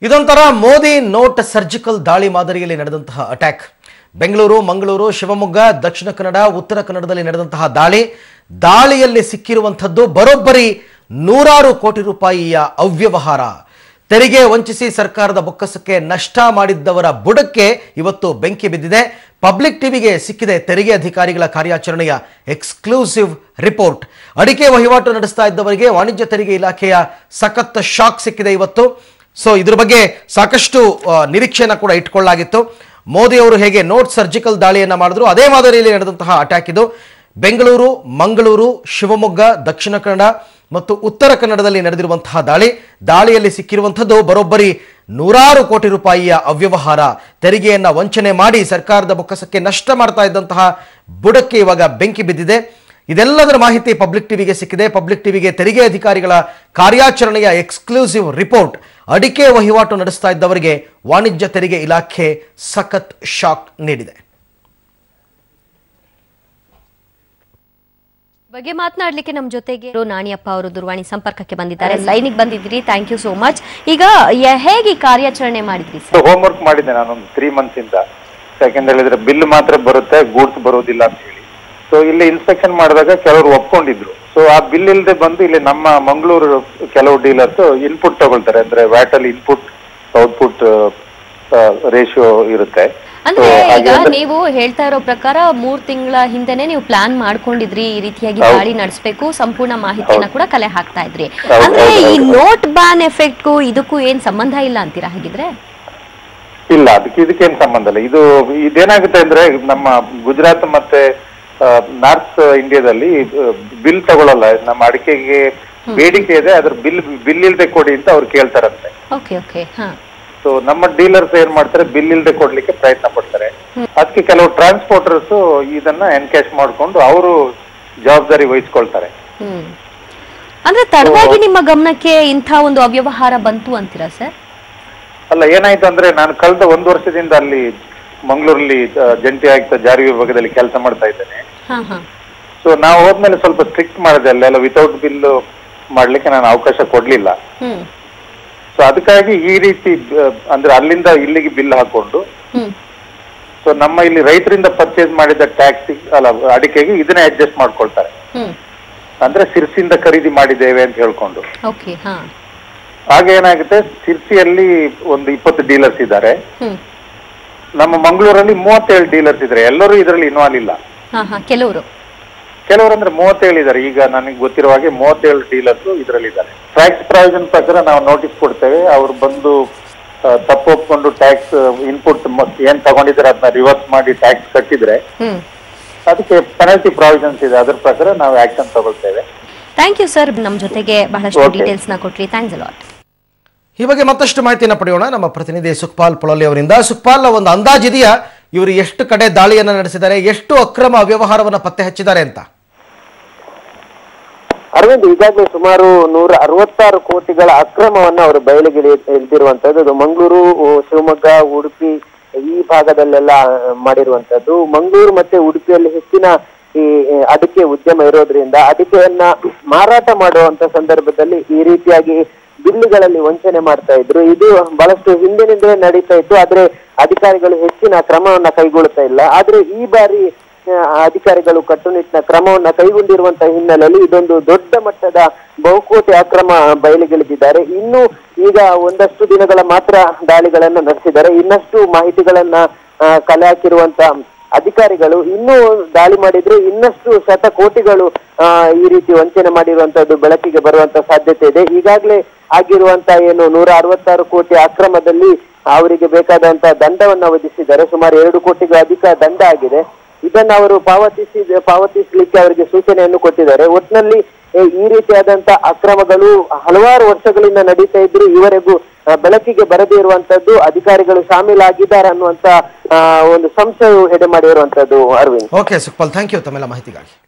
ಇದೊಂಥರ Modi note surgical ದಾಳಿ ಮಾದರಿಯಲ್ಲಿ ನಡೆದಂತಹ ಅಟ್ಯಾಕ್ ಬೆಂಗಳೂರು ಮಂಗಳೂರು ಶಿವಮೊಗ್ಗ ದಕ್ಷಿಣ ಕನ್ನಡ ಉತ್ತರ ಕನ್ನಡದಲ್ಲಿ ನಡೆದಂತಹ ದಾಳಿ ದಾಳಿಯಲ್ಲಿ ಸಿಕ್ಕಿರುವಂಥದ್ದು ಬರೋಬ್ಬರಿ ನೂರಾರು ಕೋಟಿ ರೂಪಾಯಿಯ ಅವ್ಯವಹಾರ ತೆರಿಗೆ ವಂಚಿಸಿ ಸರ್ಕಾರದ ಬೊಕ್ಕಸಕ್ಕೆ ನಷ್ಟ ಮಾಡಿದ್ದವರ ಬುಡಕ್ಕೆ ಇವತ್ತು ಬೆಂಕಿ ಬಿದ್ದಿದೆ ಪಬ್ಲಿಕ್ ಟಿವಿಗೆ ಸಿಕ್ಕಿದೆ ತೆರಿಗೆ ಅಧಿಕಾರಿಗಳ ಕಾರ್ಯಾಚರಣೆಯ ಎಕ್ಸ್ಕ್ಲೂಸಿವ್ ರಿಪೋರ್ಟ್ ಅಡಿಕೆ ವಹಿವಾಟು ನಡೆಸ್ತಾ ಇದ್ದವರಿಗೆ ವಾಣಿಜ್ಯ ತೆರಿಗೆ ಇಲಾಖೆಯ ಸಖತ್ ಶಾಕ್ ಸಿಕ್ಕಿದೆ ಇವತ್ತು ಸೊ ಇದ್ರ ಬಗ್ಗೆ ಸಾಕಷ್ಟು ಆ, ನಿರೀಕ್ಷೆನ ಕೂಡ ಇಟ್ಕೊಳ್ಳಲಾಗಿತ್ತು ಮೋದಿ ಅವರು ಹೇಗೆ ನೋಟ್ ಸರ್ಜಿಕಲ್ ದಾಳಿಯನ್ನ ಮಾಡಿದ್ರು ಅದೇ ಮಾದರಿಯಲ್ಲಿ ನಡೆದಂತಹ ಅಟ್ಯಾಕ್ ಇದು ಬೆಂಗಳೂರು ಮಂಗಳೂರು ಶಿವಮೊಗ್ಗ ದಕ್ಷಿಣ ಕನ್ನಡ ಮತ್ತು ಉತ್ತರ ಕನ್ನಡದಲ್ಲಿ ನಡೆದಿರುವಂತಹ ದಾಳಿ ದಾಳಿಯಲ್ಲಿ ಸಿಕ್ಕಿರುವಂಥದ್ದು ಬರೋಬ್ಬರಿ ನೂರಾರು ಕೋಟಿ ರೂಪಾಯಿಯ ಅವ್ಯವಹಾರ ತೆರಿಗೆಯನ್ನ ವಂಚನೆ ಮಾಡಿ ಸರ್ಕಾರದ ಬೊಕ್ಕಸಕ್ಕೆ ನಷ್ಟ ಮಾಡ್ತಾ ಇದ್ದಂತಹ ಬುಡಕ್ಕೆ ಇವಾಗ ಬೆಂಕಿ ಬಿದ್ದಿದೆ ಇದೆಲ್ಲದರ ಮಾಹಿತಿ ಪಬ್ಲಿಕ್ ಟಿವಿಗೆ ಸಿಕ್ಕಿದೆ ಪಬ್ಲಿಕ್ ಟಿವಿಗೆ ತೆರಿಗೆ ಅಧಿಕಾರಿಗಳ ಕಾರ್ಯಾಚರಣೆಯ ಎಕ್ಸ್ಕ್ಲೂಸಿವ್ ರಿಪೋರ್ಟ್ ಅಡಿಕೆ ವಹಿವಾಟು ನಡೆಸ್ತಾ ಇದ್ದವರಿಗೆ ವಾಣಿಜ್ಯ ತೆರಿಗೆ ಇಲಾಖೆ ಸಖತ್ ಶಾಕ್ ನೀಡಿದೆ ಬಗ್ಗೆ ಮಾತನಾಡ್ಲಿಕ್ಕೆ ನಮ್ಮ ಜೊತೆಗೆ ನಾಣಿಯಪ್ಪ ಅವರು ದೂರವಾಣಿ ಸಂಪರ್ಕಕ್ಕೆ ಬಂದಿದ್ದಾರೆ ಲೈನಿಗೆ ಬಂದಿದ್ರಿ ಥ್ಯಾಂಕ್ ಯು ಸೋ ಮಚ್ ಈಗ ಯ- ಹೇಗೆ ಈ ಕಾರ್ಯಾಚರಣೆ ಮಾಡಿದ್ರಿ ಸರ್ ಹೋಮ್ ವರ್ಕ್ ಮಾಡಿದ್ದೆ ನಾನೊಂದು ತ್ರೀ ಮಂತ್ಸ್ ಇಂದ ಯಾಕೆಂತ ಹೇಳಿದ್ರೆ ಬಿಲ್ ಮಾತ್ರ ಬರುತ್ತೆ ಗೂಡ್ಸ್ ಬರೋದಿಲ್ಲ ಅಂತ ಹೇಳಿ ಸೊ ಇಲ್ಲಿ ಇನ್ಸ್ಪೆಕ್ಷನ್ ಮಾಡಿದಾಗ ಕೆಲವರು ಒಪ್ಕೊಂಡಿದ್ರು ಸೊ ಆ ಬಿಲ್ ಇಲ್ಲದೆ ಬಂದು ಇಲ್ಲಿ ನಮ್ಮ ಮಂಗಳೂರು ಕೆಲವು ಡೀಲರ್ಸ್ ಇನ್ಪುಟ್ ತಗೊಳ್ತಾರೆ ಅಂದ್ರೆ ವ್ಯಾಟ್ ಅಲ್ಲಿ ಇನ್ಪುಟ್ ಔಟ್ಪುಟ್ ರೇಷಿಯೋ ಇರುತ್ತೆ ಅಂದ್ರೆ So, ಈಗ ಹಾಗೆ ಅಂದ್ರೆ- ನೀವು ಹೇಳ್ತಾ ಇರೋ ಪ್ರಕಾರ ಮೂರ್ ತಿಂಗಳ ಹಿಂದೆನೆ ನೀವು ಪ್ಲಾನ್ ಮಾಡ್ಕೊಂಡಿದ್ರಿ ಈ ರೀತಿಯಾಗಿ ಹೌದು. ದಾಳಿ ನಡೆಸಬೇಕು ಸಂಪೂರ್ಣ ಮಾಹಿತಿಯನ್ನ ಕೂಡ ಕಲೆ ಹಾಕ್ತಾ ಇದ್ರಿ ಹೌದು, ಅಂದ್ರೆ ಹೌದು, ಈ ಹೌದು. ನೋಟ್ ಬ್ಯಾನ್ ಎಫೆಕ್ಟ್ಗೂ ಇದಕ್ಕೂ ಏನ್ ಸಂಬಂಧ ಇಲ್ಲ ಅಂತೀರಾ ಹಾಗಿದ್ರೆ ಇಲ್ಲ ಅದಕ್ಕೆ ಇದಕ್ಕೇನು ಸಂಬಂಧ ಇಲ್ಲ ಇದು ಇದೇನಾಗುತ್ತೆ ಅಂದ್ರೆ ನಮ್ಮ ಗುಜರಾತ್ ಮತ್ತೆ ನಾರ್ತ್ ಇಂಡಿಯಾದಲ್ಲಿ ಬಿಲ್ ತಗೊಳ್ಳಲ್ಲ ನಮ್ಮ ಅಡಿಕೆಗೆ ಬೇಡಿಕೆ ಇದೆ ಅದ್ರ ಬಿಲ್ ಬಿಲ್ ಇಲ್ದೆ ಕೊಡಿ ಅಂತ ಅವ್ರು ಕೇಳ್ತಾರಂತೆ ಓಕೆ ಓಕೆ ಹಾ ಸೊ ನಮ್ಮ ಡೀಲರ್ಸ್ ಏನ್ ಮಾಡ್ತಾರೆ ಬಿಲ್ ಇಲ್ದೆ ಕೊಡ್ಲಿಕ್ಕೆ ಪ್ರಯತ್ನ ಪಡ್ತಾರೆ ಅದಕ್ಕೆ ಕೆಲವು ಟ್ರಾನ್ಸ್ಪೋರ್ಟರ್ಸ್ ಇದನ್ನ ಎನ್ಕ್ಯಾಶ್ ಮಾಡ್ಕೊಂಡು ಅವರು ಜವಾಬ್ದಾರಿ ವಹಿಸ್ಕೊಳ್ತಾರೆ ಹ್ಮ್ ಅಂದ್ರೆ ತಡವಾಗಿ ನಿಮ್ಮ ಗಮನಕ್ಕೆ ಇಂಥ ಒಂದು ಅವ್ಯವಹಾರ ಬಂತು ಅಂತೀರಾ ಸರ್ ಅಲ್ಲ ಏನಾಯ್ತು ಅಂದ್ರೆ ನಾನು ಕಳೆದ ಒಂದು ವರ್ಷದಿಂದ ಅಲ್ಲಿ ಮಂಗಳೂರಲ್ಲಿ ಆ, ಜಂಟಿ ಆಯುಕ್ತ ಜಾರಿ ವಿಭಾಗದಲ್ಲಿ ಕೆಲಸ ಮಾಡ್ತಾ ಇದ್ದೇನೆ ಹಾ ಹಾ ಸೊ ನಾವು ಹೋದ್ಮೇಲೆ ಸ್ವಲ್ಪ ಸ್ಟ್ರಿಕ್ಟ್ ಮಾಡಿದೆ ಅಲ್ಲೆಲ್ಲ ವಿತೌಟ್ ಬಿಲ್ ಮಾಡ್ಲಿಕ್ಕೆ ನಾನು ಅವಕಾಶ ಕೊಡ್ಲಿಲ್ಲ ಹ್ಮ್ ಸೊ ಅದಕ್ಕಾಗಿ ಈ ರೀತಿ ಆ, ಅಂದ್ರೆ ಅಲ್ಲಿಂದ ಇಲ್ಲಿಗೆ ಬಿಲ್ ಹಾಕೊಂಡು ಹ್ಮ್ ಸೊ ನಮ್ಮ ಇಲ್ಲಿ ರೈತರಿಂದ ಪರ್ಚೇಸ್ ಮಾಡಿದ ಟ್ಯಾಕ್ಸ್ ಅಲ್ಲ ಅಡಿಕೆಗೆ ಇದನ್ನೇ ಅಡ್ಜಸ್ಟ್ ಮಾಡ್ಕೊಳ್ತಾರೆ ಹ್ಮ್ ಅಂದ್ರೆ ಸಿರ್ಸಿಂದ ಖರೀದಿ ಮಾಡಿದ್ದೇವೆ ಅಂತ ಹೇಳ್ಕೊಂಡು ಓಕೆ ಹಾ ಆಗ ಏನಾಗುತ್ತೆ ಸಿರ್ಸಿಯಲ್ಲಿ ಒಂದು ಇಪ್ಪತ್ತು ಡೀಲರ್ಸ್ ಇದ್ದಾರೆ ಹ್ಮ್ ನಮ್ಮ ಮಂಗಳೂರಲ್ಲಿ ಮೂವತ್ತೇಳು ಡೀಲರ್ಸ್ ಇದ್ದಾರೆ ಎಲ್ಲರೂ ಇದರಲ್ಲಿ ಇನ್ವಾಲ್ವ್ ಇಲ್ಲ ಹಾ ಹಾ ಕೆಲವರು ಕೆಲವರು ಅಂದ್ರೆ ಮೂವತ್ತೇಳು ಇದ್ದಾರೆ ಈಗ ನನಗೆ ಗೊತ್ತಿರೋ ಹಾಗೆ ಮೂವತ್ತೇಳು ಡೀಲರ್ಸ್ ಇದರಲ್ಲಿ ಇದ್ದಾರೆ ಟ್ಯಾಕ್ಸ್ ಪ್ರಾವಿಷನ್ ಪ್ರಕಾರ ನಾವು ನೋಟಿಸ್ ಕೊಡ್ತೇವೆ ಅವ್ರು ಬಂದು ಆ, ತಪ್ಪು ಒಪ್ಕೊಂಡು ಟ್ಯಾಕ್ಸ್ ಇನ್ಪುಟ್ ಏನ್ ತಗೊಂಡಿದ್ದಾರೆ ಅದನ್ನ ರಿವರ್ಸ್ ಮಾಡಿ ಟ್ಯಾಕ್ಸ್ ಕಟ್ಟಿದ್ರೆ ಹ್ಮ್ ಅದಕ್ಕೆ ಪೆನಲ್ಟಿ ಪ್ರಾವಿಷನ್ಸ್ ಇದೆ ಅದ್ರ ಪ್ರಕಾರ ನಾವು ಆಕ್ಷನ್ ತಗೊಳ್ತೇವೆ ಥ್ಯಾಂಕ್ ಯು ಸರ್ ನಮ್ಮ ಜೊತೆಗೆ ಬಹಳಷ್ಟು Okay. ಡೀಟೇಲ್ಸ್ ನ ಕೊಟ್ರಿ ಥ್ಯಾಂಕ್ಸ್ ಅಲಾಟ್ ಈ ಬಗ್ಗೆ ಮತ್ತಷ್ಟು ಮಾಹಿತಿಯನ್ನು ಪಡೆಯೋಣ ನಮ್ಮ ಪ್ರತಿನಿಧಿ ಸುಖಪಾಲ್ ಪೊಳಲಿ ಅವರಿಂದ ಸುಖಪಾಲ್ ಒಂದು ಅಂದಾಜಿದೆಯಾ ಇವರು ಎಷ್ಟು ಕಡೆ ದಾಳಿಯನ್ನು ನಡೆಸಿದ್ದಾರೆ ಎಷ್ಟು ಅಕ್ರಮ ಅವ್ಯವಹಾರವನ್ನು ಪತ್ತೆ ಹಚ್ಚಿದ್ದಾರೆ ಅಂತ ಅರವಿಂದ್ ಈಗಾಗಲೇ ಸುಮಾರು ನೂರ ಅರವತ್ತಾರು ಕೋಟಿಗಳ ಅಕ್ರಮವನ್ನ ಅವರು ಬಯಲಿಗೆ ಇಳಿದಿರುವಂತದ್ದು ಅದು ಮಂಗಳೂರು ಉ, ಶಿವಮೊಗ್ಗ ಉಡುಪಿ ಈ ಭಾಗದಲ್ಲೆಲ್ಲ ಆ, ಮಾಡಿರುವಂತದ್ದು ಮಂಗಳೂರು ಮತ್ತೆ ಉಡುಪಿಯಲ್ಲಿ ಹೆಚ್ಚಿನ ಈ ಆ, ಅಡಿಕೆ ಉದ್ಯಮ ಇರೋದ್ರಿಂದ ಅಡಿಕೆಯನ್ನ ಮಾರಾಟ ಮಾಡುವಂತ ಸಂದರ್ಭದಲ್ಲಿ ಈ ರೀತಿಯಾಗಿ ಬಿಲ್ಲುಗಳಲ್ಲಿ ವಂಚನೆ ಮಾಡ್ತಾ ಇದ್ರು ಇದು ಬಹಳಷ್ಟು ಹಿಂದಿನಿಂದಲೇ ನಡೀತಾ ಇತ್ತು ಆದ್ರೆ ಅಧಿಕಾರಿಗಳು ಹೆಚ್ಚಿನ ಕ್ರಮವನ್ನ ಕೈಗೊಳ್ಳುತ್ತಾ ಇಲ್ಲ ಆದ್ರೆ ಈ ಬಾರಿ ಆ, ಅಧಿಕಾರಿಗಳು ಕಟ್ಟುನಿಟ್ಟಿನ ಕ್ರಮವನ್ನ ಕೈಗೊಂಡಿರುವಂತಹ ಹಿನ್ನೆಲೆಯಲ್ಲಿ ಇದೊಂದು ದೊಡ್ಡ ಮಟ್ಟದ ಬಹುಕೋಟಿ ಅಕ್ರಮ ಬಯಲಿಗಿಳಿದಿದ್ದಾರೆ ಇನ್ನು ಈಗ ಒಂದಷ್ಟು ದಿನಗಳ ಮಾತ್ರ ದಾಳಿಗಳನ್ನ ನಡೆಸಿದ್ದಾರೆ ಇನ್ನಷ್ಟು ಮಾಹಿತಿಗಳನ್ನ ಆ, ಕಲೆ ಹಾಕಿರುವಂತ ಅಧಿಕಾರಿಗಳು ಇನ್ನೂ ದಾಳಿ ಮಾಡಿದ್ರೆ ಇನ್ನಷ್ಟು ಶತಕೋಟಿಗಳು ಆ, ಈ ರೀತಿ ವಂಚನೆ ಮಾಡಿರುವಂತದ್ದು ಬೆಳಕಿಗೆ ಬರುವಂತ ಸಾಧ್ಯತೆ ಇದೆ ಈಗಾಗಲೇ ಆಗಿರುವಂತ ಏನು ನೂರ ಅರವತ್ತಾರು ಕೋಟಿ ಅಕ್ರಮದಲ್ಲಿ ಅವರಿಗೆ ಬೇಕಾದಂತ ದಂಡವನ್ನ ವಿಧಿಸಿದ್ದಾರೆ ಸುಮಾರು ಎರಡು ಕೋಟಿಗೂ ಅಧಿಕ ದಂಡ ಆಗಿದೆ ಇದನ್ನ ಅವರು ಪಾವತಿಸಿ ಪಾವತಿಸಲಿಕ್ಕೆ ಅವರಿಗೆ ಸೂಚನೆಯನ್ನು ಕೊಟ್ಟಿದ್ದಾರೆ ಒಟ್ಟಿನಲ್ಲಿ ಏ, ಈ ರೀತಿಯಾದಂತ ಅಕ್ರಮಗಳು ಹಲವಾರು ವರ್ಷಗಳಿಂದ ನಡೀತಾ ಇದ್ರು ಇವರೆಗೂ ಆ, ಬೆಳಕಿಗೆ ಬರದೇ ಇರುವಂತದ್ದು ಅಧಿಕಾರಿಗಳು ಶಾಮೀಲಾಗಿದ್ದಾರೆ ಅನ್ನುವಂತ ಆ, ಒಂದು ಸಂಶಯ ಎಡೆ ಮಾಡಿರುವಂತದ್ದು Arvind okay Sukhpal thank you ತಮ್ಮೆಲ್ಲ ಮಾಹಿತಿಗಾಗಿ